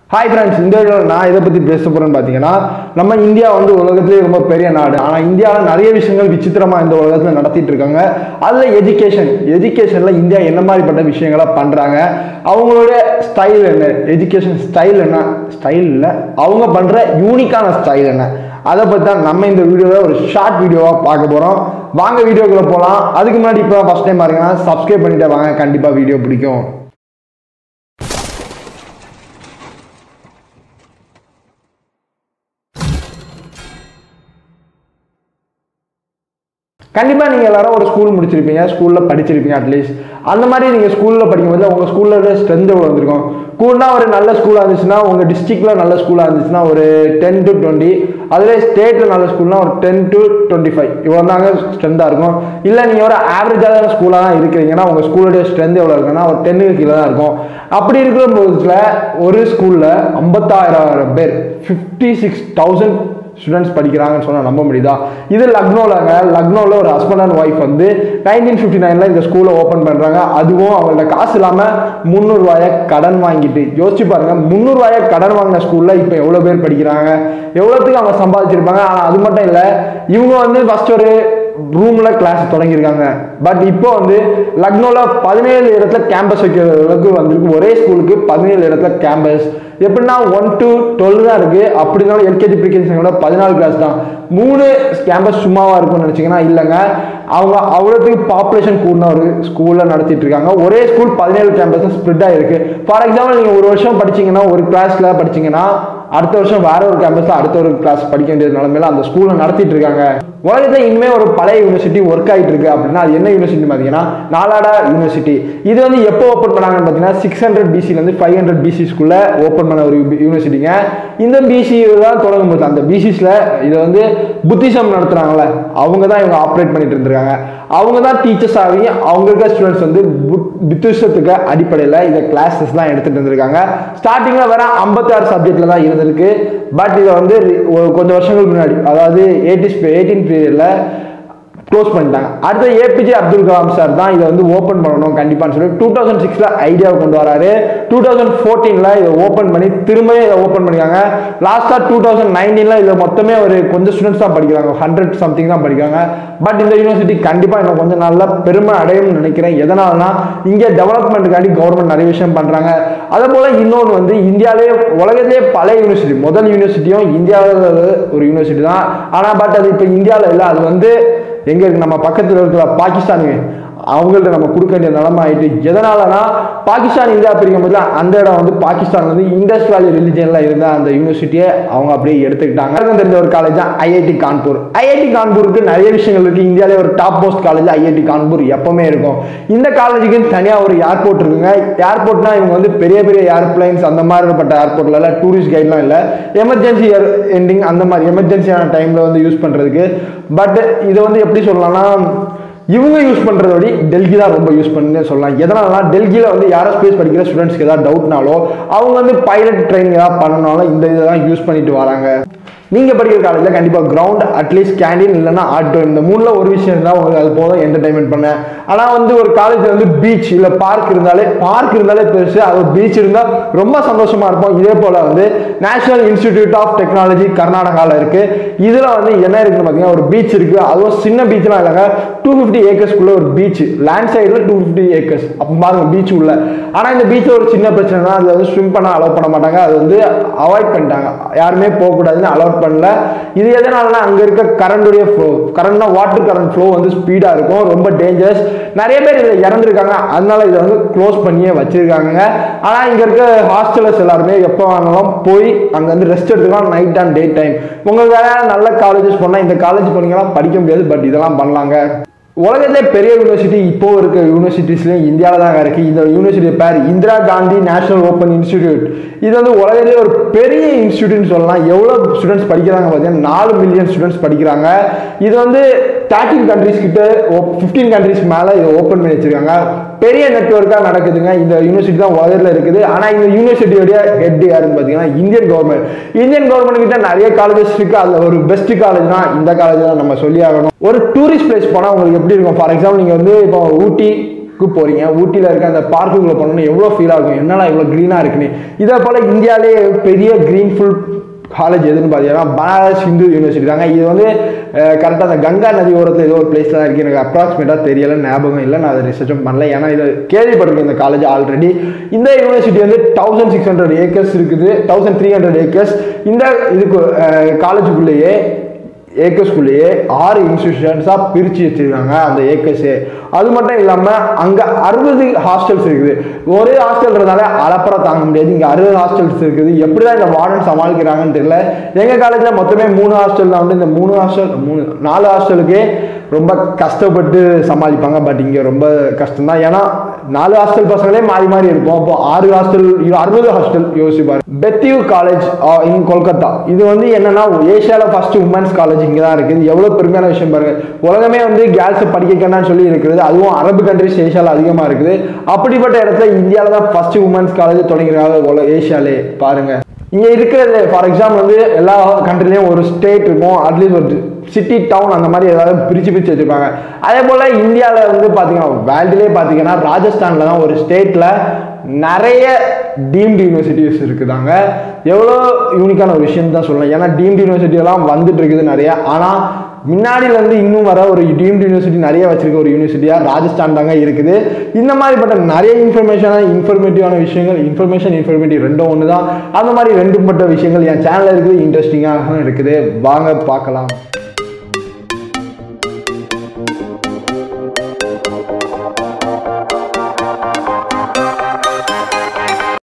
hi friends இந்த வீடியோவில் நான் எதை பற்றி பேச போகிறேன்னு பார்த்தீங்கன்னா நம்ம இந்தியா வந்து உலகத்திலேயே ரொம்ப பெரிய நாடு ஆனால் இந்தியாவில் நிறைய விஷயங்கள் விசித்திரமாக இந்த உலகத்தில் நடத்திட்டு இருக்காங்க அதில் எஜுகேஷன் எஜுகேஷனில் இந்தியா என்ன மாதிரிப்பட்ட விஷயங்களை பண்ணுறாங்க அவங்களுடைய ஸ்டைல் என்ன எஜுகேஷன் ஸ்டைல் என்ன ஸ்டைல் இல்லை அவங்க பண்ணுற யூனிக்கான ஸ்டைல் என்ன அதை பற்றி தான் நம்ம இந்த வீடியோவில் ஒரு ஷார்ட் வீடியோவாக பார்க்க போகிறோம் வாங்க வீடியோக்குள்ளே போகலாம் அதுக்கு முன்னாடி இப்போ ஃபஸ்ட் டைம் பாருங்கன்னா சப்ஸ்கிரைப் பண்ணிட்டு வாங்க கண்டிப்பாக வீடியோ பிடிக்கும் கண்டிப்பாக நீங்கள் எல்லாரும் ஒரு ஸ்கூல் முடிச்சிருப்பீங்க ஸ்கூலில் படிச்சிருப்பீங்க அட்லீஸ்ட் அந்த மாதிரி நீங்கள் ஸ்கூலில் படிக்கும்போது உங்கள் ஸ்கூலில் ஸ்ட்ரென்த் எவ்வளோ வந்திருக்கும் கூடனா ஒரு நல்ல ஸ்கூலாக இருந்துச்சுன்னா உங்கள் டிஸ்ட்ரிக்டில் நல்ல ஸ்கூலாக இருந்துச்சுன்னா ஒரு டென் டு டுவெண்ட்டி அதுவே ஸ்டேட்டில் நல்ல ஸ்கூல்னா ஒரு டென் டு டுவெண்ட்டி ஃபைவ் இவ்வளோ தாங்க ஸ்ட்ரென்த்தாக இருக்கும் இல்லை நீங்கள் ஒரு ஆவரேஜான ஸ்கூலாக தான் இருக்கிறீங்கன்னா உங்கள் ஸ்கூலுடைய ஸ்ட்ரென்த் எவ்வளோ இருக்குன்னா ஒரு டென்னுக்கு கீழே தான் இருக்கும் அப்படி இருக்கிற போதுல ஒரு ஸ்கூலில் ஐம்பத்தாயிரம் பேர் ஃபிஃப்டி சிக்ஸ் தௌசண்ட் ஸ்டூடெண்ட்ஸ் படிக்கிறாங்கன்னு சொன்னால் நம்ப முடியுதா இது லக்னோலங்க லக்னோவில் ஒரு ஹஸ்பண்ட் அண்ட் ஒய்ஃப் வந்து நைன்டீன் ஃபிஃப்டி நைனில் இந்த ஸ்கூலை ஓப்பன் பண்ணுறாங்க அதுவும் அவங்கள்ட்ட காசு இல்லாமல் முந்நூறுரூவாயை கடன் வாங்கிட்டு யோசிச்சு பாருங்க முந்நூறுரூவாயை கடன் வாங்கின ஸ்கூலில் இப்போ எவ்வளோ பேர் படிக்கிறாங்க எவ்வளோத்துக்கு அவங்க சம்பாதிச்சிருப்பாங்க ஆனால் அது மட்டும் இல்லை இவங்க வந்து ஃபஸ்ட் ஒரு ரூம்ல கிளாஸ் தொடங்கியிருக்காங்க பட் இப்போ வந்து லக்னோல பதினேழு இடத்துல கேம்பஸ் வைக்கிற அளவுக்கு வந்திருக்கு ஒரே ஸ்கூலுக்கு பதினேழு இடத்துல கேம்பஸ் எப்படின்னா ஒன் டு டுவெல் தான் இருக்கு அப்படி இருந்தாலும் எல்கேஜி ப்ரிகேஜி பதினாலு கிளாஸ் தான் மூணு கேம்பஸ் சும்மாவா இருக்கும்னு நினைச்சீங்கன்னா இல்லைங்க அவங்க அவ்வளோத்துக்கு பாப்புலேஷன் கூடின ஒரு ஸ்கூலில் நடத்திட்டு இருக்காங்க ஒரே ஸ்கூல் பதினேழு கேம்பஸ் ஸ்ப்ரெட் ஆயிருக்கு ஃபார் எக்ஸாம்பிள் நீங்கள் ஒரு வருஷம் படிச்சீங்கன்னா ஒரு கிளாஸ்ல படிச்சீங்கன்னா அடுத்த வருஷம் வேற ஒரு கேம்பஸ்ல அடுத்த ஒரு கிளாஸ் படிக்க வேண்டிய நிலைமையில அந்த ஸ்கூலை நடத்திட்டு இருக்காங்க உலகத்தில் இனிமே ஒரு பழைய யூனிவர்சிட்டி ஒர்க் ஆகிட்டு இருக்கு அப்படின்னா அது என்ன யூனிவர்சிட்டி பார்த்தீங்கன்னா நாலாடா யூனிவர்சிட்டி இது வந்து எப்போ ஓப்பன் பண்ணாங்கன்னு பார்த்தீங்கன்னா சிக்ஸ் ஹண்ட்ரட் பிசிலேருந்து ஃபைவ் ஹண்ட்ரட் பிசிஸ்குள்ள ஓப்பன் பண்ண ஒரு யூனிவர்சிட்டிங்க இந்த பிசி தான் தொடங்கும் போது அந்த பிசிஸில் இதை வந்து புத்திசம் நடத்துறாங்கல்ல அவங்க தான் இவங்க ஆப்ரேட் பண்ணிட்டு இருந்திருக்காங்க அவங்க தான் டீச்சர்ஸ் ஆகி அவங்க இருக்க ஸ்டூடெண்ட்ஸ் வந்து புத்திசத்துக்கு அடிப்படையில் இதை கிளாஸஸ்லாம் எடுத்துட்டு இருந்திருக்காங்க ஸ்டார்டிங்கில் வேற ஐம்பத்தாறு சப்ஜெக்டில் தான் இருந்திருக்கு பட் இதை வந்து ஒரு கொஞ்சம் வருஷங்களுக்கு முன்னாடி அதாவது எயிட்டிஸ் எயிட்டீன் பீரியடில் க்ளோஸ் பண்ணிட்டாங்க அடுத்து ஏபிஜே அப்துல் கலாம் சார் தான் இதை வந்து ஓப்பன் பண்ணணும் கண்டிப்பான்னு சொல்லி டூ தௌசண்ட் சிக்ஸில் ஐடியாவை கொண்டு வராரு டூ தௌசண்ட் ஃபோர்டீனில் இதை ஓப்பன் பண்ணி திரும்ப இதை ஓப்பன் பண்ணிருக்காங்க லாஸ்ட்டாக டூ தௌசண்ட் நைன்டீனில் இதில் மொத்தமே ஒரு கொஞ்சம் ஸ்டூடெண்ட்ஸ் தான் படிக்கிறாங்க ஹண்ட்ரட் சம்திங் தான் படிக்கிறாங்க பட் இந்த யூனிவர்சிட்டி கண்டிப்பாக இன்னும் கொஞ்சம் நல்ல பெருமை அடையும்னு நினைக்கிறேன் எதனாலனா இங்கே டெவலப்மெண்ட்டுக்காண்டி கவர்மெண்ட் நிறைய விஷயம் பண்ணுறாங்க அதே போல் இன்னொன்று வந்து இந்தியாவிலே உலகத்திலே பழைய யூனிவர்சிட்டி முதல் யூனிவர்சிட்டியும் இந்தியாவில் ஒரு யூனிவர்சிட்டி தான் ஆனால் பட் அது இப்போ இந்தியாவில் இல்லை அது வந்து எங்க இருக்கு நம்ம பக்கத்தில் இருக்கிற பாகிஸ்தானுங்க அவங்கள்ட்ட நம்ம கொடுக்க வேண்டிய நிலைமை ஆயிட்டு எதனாலனா பாகிஸ்தான் இந்தியா பிரிக்கும் போது அந்த இடம் வந்து பாகிஸ்தான் வந்து இண்டஸ் வேலி ரிலிஜியன்ல இருந்த அந்த யூனிவர்சிட்டியை அவங்க அப்படியே எடுத்துக்கிட்டாங்க எனக்கு தெரிஞ்ச ஒரு காலேஜ் தான் ஐஐடி கான்பூர் ஐஐடி கான்பூருக்கு நிறைய விஷயங்கள் இருக்கு இந்தியாவிலே ஒரு top most college IIT Kanpur எப்பவுமே இருக்கும் இந்த காலேஜுக்கு தனியாக ஒரு ஏர்போர்ட் இருக்குங்க ஏர்போர்ட்னா இவங்க வந்து பெரிய பெரிய ஏர்பிளைன்ஸ் அந்த மாதிரிப்பட்ட ஏர்போர்ட்ல இல்லை டூரிஸ்ட் கைட்லாம் இல்லை எமர்ஜென்சி எண்டிங் அந்த மாதிரி எமர்ஜென்சியான டைம்ல வந்து யூஸ் பண்றதுக்கு பட் இதை வந்து எப்படி சொல்லலாம்னா இவங்க யூஸ் பண்ணுறத விட டெல்லி தான் ரொம்ப யூஸ் பண்ணு சொல்லலாம் எதனாலனா டெல்லியில் வந்து ஏரோஸ்பேஸ் படிக்கிற ஸ்டூடெண்ட்ஸ்க்கு ஏதாவது டவுட்னாலோ அவங்க வந்து பைலட் ட்ரைனிங் ஏதாவது பண்ணனாலும் இந்த இதை தான் யூஸ் பண்ணிட்டு வராங்க நீங்கள் படிக்கிற காலேஜில் கண்டிப்பாக கிரவுண்ட் அட்லீஸ்ட் கேண்டீன் இல்லைன்னா ஆடிட்டோரியம் இந்த மூணில் ஒரு விஷயம் இருந்தால் உங்களுக்கு அது போதும் என்டர்டைன்மெண்ட் பண்ண ஆனால் வந்து ஒரு காலேஜில் வந்து பீச் இல்லை பார்க் இருந்தாலே பார்க் இருந்தாலே பெருசு அது பீச் இருந்தால் ரொம்ப சந்தோஷமாக இருப்போம் இதே போல் வந்து நேஷனல் இன்ஸ்டிடியூட் ஆஃப் டெக்னாலஜி கர்நாடகாவில் இருக்குது இதில் வந்து என்ன இருக்குன்னு பார்த்தீங்கன்னா ஒரு பீச் இருக்குது அதுவும் சின்ன பீச்லாம் இல்லைங்க டூ ஃபிஃப்டி ஏக்கர்ஸ்க்குள்ள ஒரு பீச் லேண்ட் சைடில் டூ ஃபிஃப்டி ஏக்கர்ஸ் அப்போ பாருங்க பீச் உள்ள ஆனால் இந்த பீச்சில் ஒரு சின்ன பிரச்சனை தான் அது வந்து ஸ்விம் பண்ண அலோவ் பண்ண மாட்டாங்க அது வந்து அவாய்ட் பண்ணிட்டாங்க யாருமே போகக்கூடாதுன்னு அலோவ் பண்ணல இது எதனாலனா அங்கே இருக்க கரண்டுடைய ஃப்ளோ கரண்ட்னா வாட்டர் கரண்ட் ஃப்ளோ வந்து ஸ்பீடாக இருக்கும் ரொம்ப டேஞ்சரஸ் நிறைய பேர் இதில் இறந்துருக்காங்க அதனால இதை வந்து க்ளோஸ் பண்ணியே வச்சிருக்காங்க ஆனால் இங்கே இருக்க ஹாஸ்டலர்ஸ் எல்லாருமே எப்போ வேணாலும் போய் அங்கே வந்து ரெஸ்ட் எடுத்துக்கலாம் நைட் அண்ட் டே டைம் உங்களுக்கு வேற நல்ல காலேஜஸ் போனால் இந்த காலேஜ் போனீங்கன்னா படிக்க முடியாது பட் இதெல்லாம் பண்ணலாங்க உலகத்திலே பெரிய யூனிவர்சிட்டி இப்போ இருக்க யூனிவர்சிட்டிஸ்லையும் இந்தியாவில் தான் இருக்கு இந்த யூனிவர்சிட்டி பேர் Indira Gandhi national open institute இது வந்து உலகத்திலே ஒரு பெரிய இன்ஸ்டியூட்னு சொல்லலாம் எவ்வளோ ஸ்டூடெண்ட்ஸ் படிக்கிறாங்க பார்த்தீங்கன்னா நாலு மில்லியன் ஸ்டூடெண்ட்ஸ் படிக்கிறாங்க இது வந்து தேர்ட்டின் கண்ட்ரிஸ் கிட்ட ஃபிஃப்டீன் கண்ட்ரிஸ் மேலே இதை ஓப்பன் பண்ணி வச்சிருக்காங்க பெரிய நெட்ஒர்க்காக நடக்குதுங்க இந்த யூனிவர்சிட்டி தான் உலகத்தில் இருக்குது ஆனால் இந்த யூனிவர்சிட்டியோடைய ஹெட் யாருன்னு பார்த்தீங்கன்னா இந்தியன் கவர்மெண்ட் இந்தியன் கவர்மெண்ட் கிட்ட நிறைய காலேஜஸ் இருக்கு அதில் ஒரு பெஸ்ட் காலேஜ்னா இந்த காலேஜ் தான் நம்ம சொல்லி ஆகணும் ஒரு டூரிஸ்ட் பிளேஸ் போனால் உங்களுக்கு எப்படி இருக்கும் ஃபார் எக்ஸாம்பிள் நீங்கள் வந்து இப்போ ஊட்டி க்கு போறீங்க ஊட்டியில் இருக்க அந்த பார்க்குக்குள்ளே போனோம்னா எவ்வளோ ஃபீல் ஆகும் என்னடா இவ்வளோ க்ரீனாக இருக்குன்னு இதே போல் இந்தியாவிலே பெரிய க்ரீன்ஃபுல் காலேஜ் எதுன்னு பார்த்தீங்கன்னா பனாரஸ் ஹிந்து யூனிவர்சிட்டி தாங்க இது வந்து கரெக்டாக அந்த கங்கா நதி ஓரத்தில் ஏதோ ஒரு பிளேஸ் தான் இருக்குது எனக்கு அப்ராக்சிமேட்டாக தெரியல ஞாபகம் இல்லை நான் அதை ரிசர்ச்சும் பண்ணல ஏன்னா இது கேள்விப்பட்டிருக்கேன் இந்த காலேஜ் ஆல்ரெடி இந்த யூனிவர்சிட்டி வந்து தௌசண்ட் சிக்ஸ் ஹண்ட்ரட் ஏக்கர்ஸ் இருக்குது தௌசண்ட் த்ரீ ஹண்ட்ரட் ஏக்கர்ஸ் இந்த இதுக்கு காலேஜுக்குள்ளேயே ஏக்கர்ஸ்குள்ளேயே ஆறு இன்ஸ்டியூஷன்ஸாக பிரித்து வச்சுருக்காங்க அந்த ஏக்கர்ஸே அது மட்டும் இல்லாமல் அங்கே அறுபது ஹாஸ்டல்ஸ் இருக்குது ஒரே ஹாஸ்டல்ன்றதால அலப்பறை தாங்க முடியாது இங்கே அறுபது ஹாஸ்டல்ஸ் இருக்குது எப்படி தான் இந்த வார்டன் சமாளிக்கிறாங்கன்னு தெரியல எங்கள் காலேஜில் மொத்தமே மூணு ஹாஸ்டல் தான் வந்து இந்த மூணு ஹாஸ்டல் மூணு நாலு ஹாஸ்டலுக்கே ரொம்ப கஷ்டப்பட்டு சமாளிப்பாங்க பட் இங்கே ரொம்ப கஷ்டம் தான் ஏன்னா நாலு ஹாஸ்டல் பசங்களே மாறி மாறி இருப்போம் அப்போ ஆறு ஹாஸ்டல் அறுபது ஹாஸ்டல் யோசிப்பாரு பெத்தியூ காலேஜ் இன் கொல்கத்தா இது வந்து என்னன்னா ஏஷியாவில் ஃபர்ஸ்ட் உமன்ஸ் காலேஜ் இங்கே தான் இருக்குது எவ்வளோ பெருமையான விஷயம் பாருங்க உலகமே வந்து கேர்ள்ஸை படிக்கணும்னு சொல்லி இருக்குது அதுவும் அரபு கண்ட்ரிஸ் ஏஷியாவில் அதிகமாக இருக்குது அப்படிப்பட்ட இடத்துல இந்தியாவில் தான் ஃபர்ஸ்ட் உமன்ஸ் காலேஜ் தொடங்கிறாங்க உலக ஏஷியாலே பாருங்க இங்கே இருக்கிறது ஃபார் எக்ஸாம்பிள் வந்து எல்லா கண்ட்ரிலையும் ஒரு ஸ்டேட் இருக்கும் அட்லீஸ்ட் ஒரு சிட்டி டவுன் அந்த மாதிரி ஏதாவது பிரித்து பிரித்து வச்சுருப்பாங்க அதே போல் இந்தியாவில் வந்து பார்த்தீங்கன்னா வேர்ல்டுலேயே பார்த்தீங்கன்னா ராஜஸ்தானில் தான் ஒரு ஸ்டேட்டில் நிறைய டீம்டு யூனிவர்சிட்டிஸ் இருக்குதாங்க எவ்வளோ யூனிக்கான ஒரு விஷயம் தான் சொல்லலாம் ஏன்னா டீம்டு யூனிவர்சிட்டி எல்லாம் வந்துட்டு இருக்குது நிறைய ஆனால் முன்னாடியிலேருந்து இன்னும் வர ஒரு டீம்டு யூனிவர்சிட்டி நிறைய வச்சிருக்க ஒரு யூனிவர்சிட்டியாக ராஜஸ்தான் தாங்க இருக்குது இந்த மாதிரிப்பட்ட நிறைய இன்ஃபர்மேஷனாக இன்ஃபர்மேட்டிவான விஷயங்கள் இன்ஃபர்மேஷன் இன்ஃபர்மேட்டிவ் ரெண்டும் ஒன்று தான் அந்த மாதிரி ரெண்டும் பட்ட விஷயங்கள் என் சேனலில் இருக்குது இன்ட்ரெஸ்டிங்காக இருக்குது வாங்க பார்க்கலாம்